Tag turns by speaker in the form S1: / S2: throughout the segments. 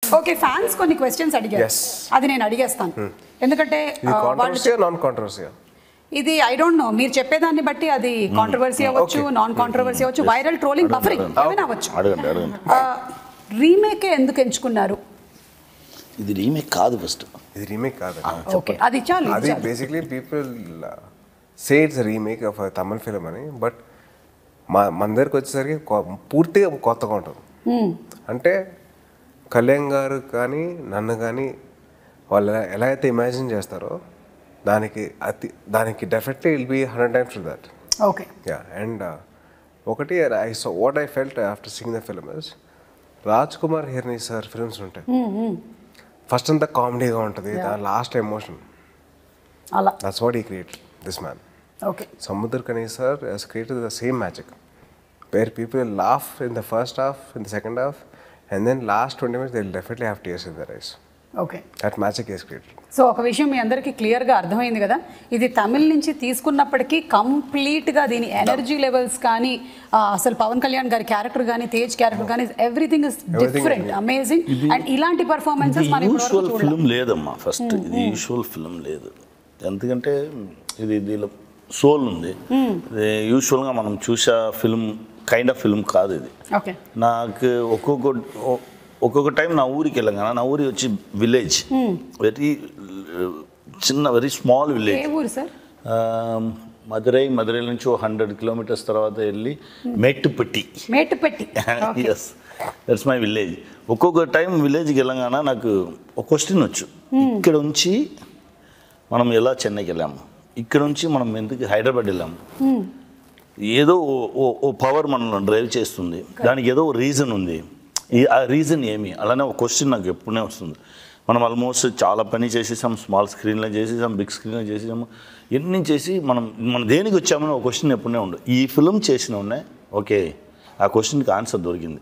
S1: Okay fans కొన్ని questions అడిగారు
S2: Yes.
S1: అది నేను అడిగేస్తాను ఎందుకంటే
S2: ఇది
S1: ఆ, వాళ్ళు
S2: కాంట్రవర్సీ నాన్ కాంట్రవర్సీ
S1: ఇది ఐ డోంట్ నో మీరు చెప్పేదాన్ని బట్టి అది కాంట్రవర్సీ అవ్వచ్చు
S2: Okay.
S1: నాన్ కాంట్రవర్సీ అవ్వచ్చు వైరల్ ట్రోలింగ్ బఫరింగ్ ఏమైనా అవ్వచ్చు
S3: అడగండి అడగండి
S1: రీమేకే ఎందుకు ఎంచుకున్నారు
S3: ఇది రీమేక్ కాదు ఫస్ట్
S2: ఇది రీమేక్ కాదు
S1: ఓకే అది చాలు
S2: అది
S1: ఇది చాలు.
S2: Basically people say it's remake of Tamil film అని బట్ మా మన దగ్గరికి వచ్చేసరికి కొ- పూర్తిగా కొత్తగా ఉంటుంది అంటే కళ్యాణ్ గారు కానీ నన్ను కానీ వాళ్ళు ఎలా- ఎలా అయితే ఇమాజిన్ చేస్తారో దానికి అతి దానికి definitely will be hundred times to that
S1: okay
S2: yeah and ఒకటి I so what I felt after seeing the film is Raj Kumar Hirani sir films ఉంటాయి ఫస్ట్ అంతా కామెడీగా ఉంటుంది లాస్ట్ ఎమోషన్
S1: అలా
S2: that's what he create this man
S1: okay
S2: Samuthirakani sir he's created the same magic where people laugh in the first half in the second half and then last twenty minutes they definitely have tears in the eyes
S1: okay
S2: that magic is created
S1: so ఒక విషయం మీ అందరికీ క్లియర్గా అర్థమైంది కదా ఇది తమిళ్ నుంచి తీసుకున్నప్పటికీ కంప్లీట్గా దీని ఎనర్జీ లెవెల్స్ కానీ ఆ, అసలు పవన్ కళ్యాణ్ గారి క్యారెక్టర్ కానీ తేజ్ క్యారెక్టర్ కానీ everything is different amazing and ఇలాంటి పర్ఫార్మెన్సెస్ మనం ఇప్పటివరకు
S3: యూజువల్
S1: చూడలేదు
S3: ఫిల్మ్ లేదమ్మా ఫస్ట్ ఇది యూజువల్ ఫిల్మ్ లేదు ఎందుకంటే ఇది దీనిలో సోల్ ఉంది ఇది యూజువల్గా మనం చూసే ఫిల్మ్ కైండ్ ఆఫ్ ఫిల్మ్ కాదు ఇది
S1: ఓకే
S3: నాకు ఒక్కొక్క ఒ- ఒక్కొక్క టైం నా ఊరికి వెళ్ళాం కదా నా ఊరి వచ్చి విలేజ్ వెరీ చిన్న వెరీ స్మాల్
S1: ఏ
S3: విలేజ్
S1: ఊరు సార్
S3: మదురై మదురై నుంచి ఓ హండ్రెడ్ కిలోమీటర్స్ తర్వాత వెళ్ళి Mettupatti
S1: Mettupatti
S3: yes that's my village ఒక్కొక్క టైం విలేజ్కి వెళ్ళగానే నాకు ఒక క్వశ్చన్ వచ్చు ఇక్కడ నుంచి మనం ఎలా చెన్నైకి వెళ్ళాము ఇక్కడ నుంచి మనం ఎందుకు హైదరాబాద్ వెళ్ళాము ఏదో ఓ- ఓ ఓ పవర్ మనల్ని డ్రైవ్ చేస్తుంది దానికి ఏదో రీజన్ ఉంది ఈ ఆ రీజన్ ఏమి అలానే ఒక క్వశ్చన్ నాకు ఎప్పుడనే వస్తుంది మనం ఆల్మోస్ట్ చాలా పని చేసేసాం స్మాల్ స్క్రీన్లో చేసేసాం బిగ్ స్క్రీన్లో చేసేసాము ఎన్ని చేసి మనం మనం దేనికి వచ్చామని ఒక క్వశ్చన్ ఎప్పుడనే ఉండు ఈ ఫిల్మ్ చేసిన ఉన్నాయి ఓకే ఆ క్వశ్చన్కి ఆన్సర్ దొరికింది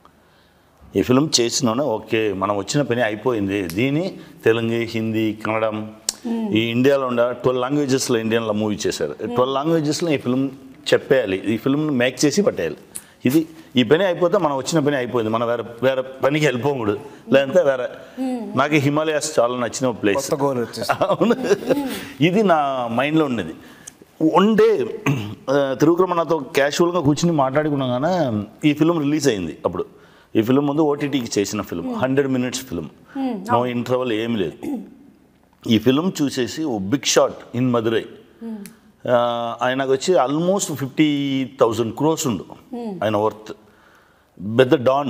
S3: ఈ ఫిల్మ్ చేసినోనే ఓకే మనం వచ్చిన పని అయిపోయింది దీని తెలుగు హిందీ కన్నడం ఈ ఇండియాలో ఉండే ట్వెల్వ్ లాంగ్వేజెస్లో ఇండియన్లో మూవీ చేశారు ట్వెల్వ్ లాంగ్వేజెస్లో ఈ ఫిల్మ్ చెప్పేయాలి ఈ ఫిల్మ్ మేక్ చేసి పట్టేయాలి ఇది ఈ పని అయిపోతే మనం వచ్చిన పని అయిపోయింది మనం వేరే వేరే పనికి వెళ్ళిపోకూడదు లేదంటే వేరే నాకు హిమాలయాస్ చాలా నచ్చిన ప్లేస్
S2: కొత్త గోల్ వచ్చేసి
S3: అవును ఇది నా మైండ్లో ఉన్నది వన్ డే తిరుగుక్రమ నాతో క్యాషువల్గా కూర్చుని మాట్లాడుకున్నాం కానీ ఈ ఫిల్మ్ రిలీజ్ అయింది అప్పుడు ఈ ఫిల్మ్ ముందు ఓటీటీకి చేసిన film hundred minutes film no interval ఏమి లేదు ఈ ఫిల్మ్ చూసేసి ఓ బిగ్ షాట్ ఇన్ మదురై ఆ, ఆయనకు వచ్చి ఆల్మోస్ట్ ఫిఫ్టీ థౌజండ్ క్రోర్స్ ఉండు ఆయన వర్త్ పెద్ద డాన్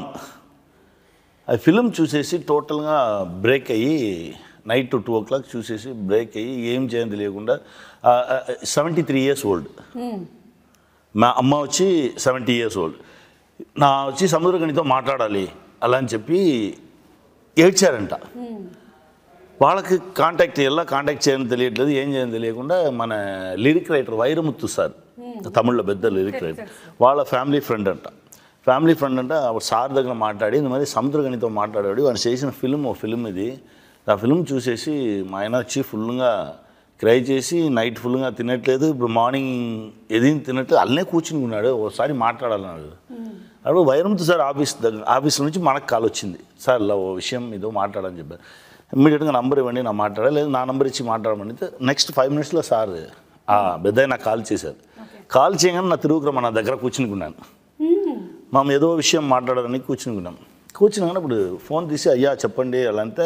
S3: ఆ ఫిలిం చూసేసి టోటల్గా బ్రేక్ అయ్యి night to two o'clock చూసేసి బ్రేక్ అయ్యి ఏం చేయండి లేకుండా సెవెంటీ త్రీ ఇయర్స్ ఓల్డ్ మా అమ్మ వచ్చి సెవెంటీ ఇయర్స్ ఓల్డ్ నా వచ్చి సముద్రగనితో మాట్లాడాలి అలా అని చెప్పి ఏడ్చారంట వాళ్ళకి కాంటాక్ట్ ఎలా కాంటాక్ట్ చేయని తెలియట్లేదు ఏం చేయని తెలియకుండా మన లిరిక్ రైటర్ వైరముత్తు సార్ తమిళ్లో పెద్ద లిరిక్ రైటర్ వాళ్ళ ఫ్యామిలీ ఫ్రెండ్ అంట ఫ్యామిలీ ఫ్రెండ్ అంటే ఆ సార్ దగ్గర మాట్లాడి ఇంత మరి సముద్రగనితో మాట్లాడాడు ఆయన చేసిన ఫిల్మ్ ఓ ఫిల్మ్ ఇది ఆ ఫిల్మ్ చూసేసి మా ఆయన వచ్చి ఫుల్గా క్రై చేసి నైట్ ఫుల్గా తినట్లేదు ఇప్పుడు మార్నింగ్ ఏది తినట్లేదు అల్లనే కూర్చుని ఉన్నాడు ఒకసారి మాట్లాడాలన్నాడు అప్పుడు వైరంతో సార్ ఆఫీస్ దగ్గర ఆఫీస్ నుంచి మనకు కాల్ వచ్చింది సార్ ఇలా ఓ విషయం ఏదో మాట్లాడని చెప్పారు ఇమ్మీడియట్గా నంబర్ ఇవ్వండి నా మాట్లాడా లేదు నా నంబర్ ఇచ్చి మాట్లాడమని నెక్స్ట్ ఫైవ్ మినిట్స్లో సార్ ఆ పెద్ద నాకు కాల్ చేశారు కాల్ చేయగానే నా తిరుగుకురమ్మ నా దగ్గర కూర్చునికున్నాను మనం ఏదో విషయం మాట్లాడాలని కూర్చునికున్నాం కూర్చున్నాను ఇప్పుడు ఫోన్ తీసి అయ్యా చెప్పండి అలా అంటే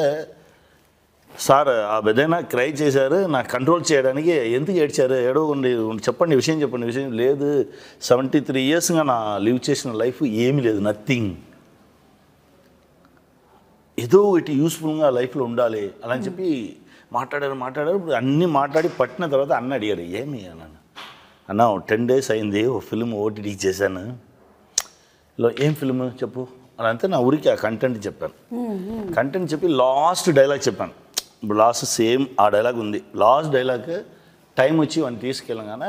S3: సార్ ఆ పెద్దయినా క్రై చేశారు నాకు కంట్రోల్ చేయడానికి ఎందుకు ఏడ్చారు ఏడవకండి చెప్పండి విషయం చెప్పండి విషయం లేదు సెవెంటీ త్రీ ఇయర్స్గా నా లివ్ చేసిన లైఫ్ ఏమీ లేదు నథింగ్ ఏదో ఒకటి యూస్ఫుల్గా లైఫ్లో ఉండాలి అలా అని చెప్పి మాట్లాడారు మాట్లాడారు ఇప్పుడు అన్నీ మాట్లాడి పట్టిన తర్వాత అన్న అడిగారు ఏమి అన్నాను అన్న టెన్ డేస్ అయింది ఓ ఫిల్మ్ ఓటీటీ చేశాను ఇలా ఏం ఫిల్మ్ చెప్పు అలా అంటే నా ఊరికి ఆ కంటెంట్ చెప్పాను కంటెంట్ చెప్పి లాస్ట్ డైలాగ్ చెప్పాను ఇప్పుడు లాస్ట్ సేమ్ ఆ డైలాగ్ ఉంది లాస్ట్ డైలాగ్ టైం వచ్చి వాడిని తీసుకెళ్ళగానే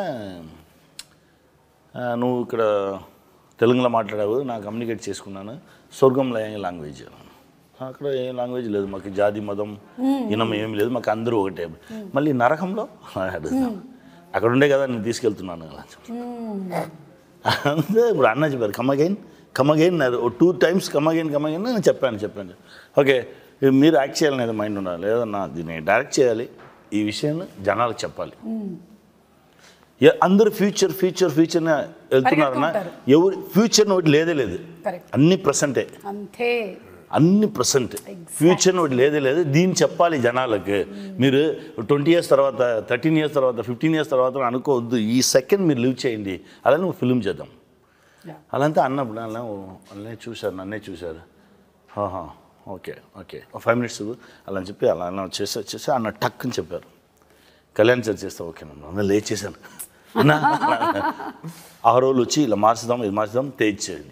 S3: ఆ, నువ్వు ఇక్కడ తెలుగులో మాట్లాడావు నా కమ్యూనికేట్ చేసుకున్నాను స్వర్గంలో ఏ లాంగ్వేజ్ అక్కడ ఏ లాంగ్వేజ్ లేదు మాకు జాతి మతం ఇనం ఏమి లేదు మాకు అందరూ ఒకటే మళ్ళీ నరకంలో అడుగుతాం అక్కడ ఉండే కదా నేను తీసుకెళ్తున్నాను అలా చెప్పి. అంతే ఇప్పుడు అన్న చెప్పారు come again come again two times come again come again నేను చెప్పాను చెప్పాను ఓకే ఇది మీరు యాక్ట్ చేయాలని ఏదో మైండ్ ఉండాలి లేదన్నా దీన్ని డైరెక్ట్ చేయాలి ఈ విషయాన్ని జనాలకు చెప్పాలి ఎ- అందరూ ఫ్యూచర్ ఫ్యూచర్ ఫ్యూచర్ వెళ్తున్నారన్నా
S1: పరిగెడుతుంటారు.
S3: ఎవరు ఫ్యూచర్ ఒకటి లేదే లేదు
S1: కరెక్ట్
S3: అన్ని ప్రసెంటే
S1: అంతే
S3: అన్ని ప్రసెంట్ ఫ్యూచర్ ఒకటి లేదే లేదు దీన్ని చెప్పాలి జనాలకి మీరు ట్వంటీ ఇయర్స్ తర్వాత థర్టీన్ ఇయర్స్ తర్వాత ఫిఫ్టీన్ ఇయర్స్ తర్వాత అనుకోవద్దు ఈ సెకండ్ మీరు లివ్ చేయండి అలానే ఒక ఫిల్మ్ చేద్దాం
S1: Yeah.
S3: అలాంతా అన్నప్పుడు అలా అన్నీ చూశారు నన్నే చూశారు ఆహా ఓకే ఓకే ఒక ఫైవ్ మినిట్స్ అలా అని చెప్పి అలా అలా చేసి వచ్చేసి అన్న టక్ అని చెప్పారు కళ్యాణ్ సార్ చేస్తా ఓకే అన్న లేచేసాను అన్న ఆ రోజు వచ్చి ఇలా మార్చుదాం ఇది మార్చుదాం తేజ్ చేయండి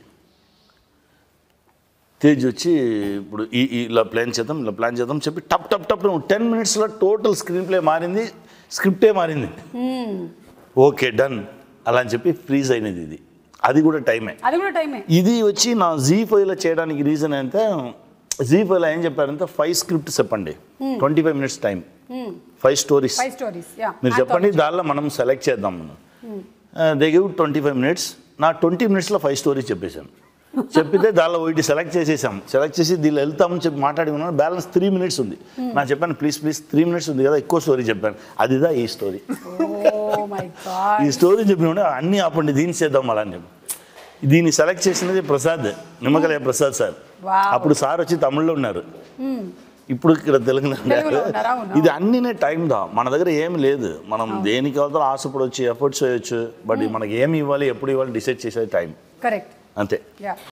S3: తేజ్ వచ్చి ఇప్పుడు ఈ ఈ ఇలా ప్లాన్ చేద్దాం ఇలా ప్లాన్ చేద్దాం చెప్పి టప్ టప్ టప్ టెన్ మినిట్స్లో టోటల్ స్క్రీన్ ప్లే మారింది స్క్రిప్టే మారింది ఓకే డన్ అలా అని చెప్పి ఫ్రీజ్ అయినది ఇది అది కూడా టైమే
S1: అది కూడా టైమే
S3: ఇది వచ్చి నా జీ ఫైవ్లో చేయడానికి రీజన్ అయితే జీ ఫైవ్లో ఏం చెప్పారంటే ఫైవ్ స్క్రిప్ట్ చెప్పండి twenty five minutes time five stories
S1: five stories yeah
S3: మీరు చెప్పండి దానిలో మనం సెలెక్ట్ చేద్దాం they give twenty five minutes నా ట్వంటీ మినిట్స్లో ఫైవ్ స్టోరీస్ చెప్పేశాను చెప్పితే దానిలో ఒకటి సెలెక్ట్ చేసేసాం సెలెక్ట్ చేసి దీనిలో వెళ్తామని చెప్పి మాట్లాడుకున్నాను బ్యాలెన్స్ త్రీ మినిట్స్ ఉంది నా చెప్పాను ప్లీజ్ ప్లీజ్ త్రీ మినిట్స్ ఉంది కదా ఎక్కువ స్టోరీ చెప్పాను అదిదా ఈ స్టోరీ
S1: ఓ మై గాడ్
S3: ఈ స్టోరీ చెప్పిన అన్నీ ఆపండి దీన్ని చేద్దాం అలా అని చెప్పి దీన్ని సెలెక్ట్ చేసినది ప్రసాద్ నిమ్మకలే ప్రసాద్ సార్
S1: Wow.
S3: అప్పుడు సార్ వచ్చి తమిళ్లో ఉన్నారు ఇప్పుడు ఇక్కడ తెలుగులో
S1: తెలుగులో
S3: ఉన్నారు.
S1: ఉన్నారా? అవును.
S3: ఇది అన్నీనే టైం దా మన దగ్గర ఏమి లేదు మనం దేనికి వెళ్తారో ఆశపడవచ్చు ఎఫర్ట్స్ చేయొచ్చు బట్ మనకి ఏమి ఇవ్వాలి ఎప్పుడు ఇవ్వాలి డిసైడ్ చేసేది టైం
S1: కరెక్ట్
S3: అంతే
S1: యా